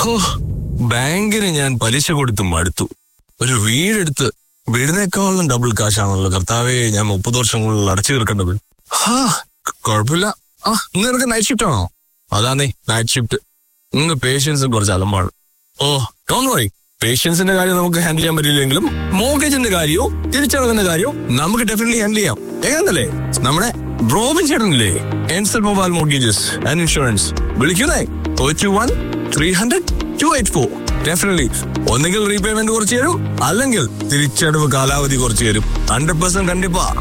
ഹോ ബാങ്കിന് ഞാൻ പലിശ കൊടുത്ത് മടുത്തു ഒരു വീടെടുത്ത് വീടിനേക്കാളും ഡബിൾ കാശാണല്ലോ കർത്താവേ ഞാൻ മുപ്പത് വർഷം കൂടുതൽ അടച്ചു തീർക്കേണ്ടത് ഹാ കുഴപ്പമില്ല ആ ഇന്ന് നിനക്ക് നൈറ്റ് ഷിഫ്റ്റ് ആണോ അതാന്നേ നൈറ്റ് ഷിഫ്റ്റ് ഇന്ന് പേഷ്യൻസ് കുറച്ച് അലമ്പാണ് ഓ ഡോൺ വറി പേഷ്യൻസിന്റെ കാര്യം നമുക്ക് ഹാൻഡിൽ ചെയ്യാൻ പറ്റില്ലെങ്കിലും മോർഗേജിന്റെ കാര്യവും തിരിച്ചടവിന്റെ കാര്യവും നമുക്ക് ഡെഫിനറ്റ്ലി ഹാൻഡിൽ ചെയ്യാം ഏകാന്തല്ലേ നമ്മുടെ റോബിൻ ചേട്ടനില്ലേ എൻസൽ മൊബൈൽ മോർഗേജസ് ആൻഡ് ഇൻഷുറൻസ് വിളിക്കുന്നേ oh two one three hundred two eight four definitely ഒന്നെങ്കിൽ റീപേയ്മെന്റ് കുറച്ച് തരും അല്ലെങ്കിൽ തിരിച്ചടവ് കാലാവധി കുറച്ച് തരും ഹൺഡ്രഡ് പെർസെന്റ് കണ്ടിപ്പാ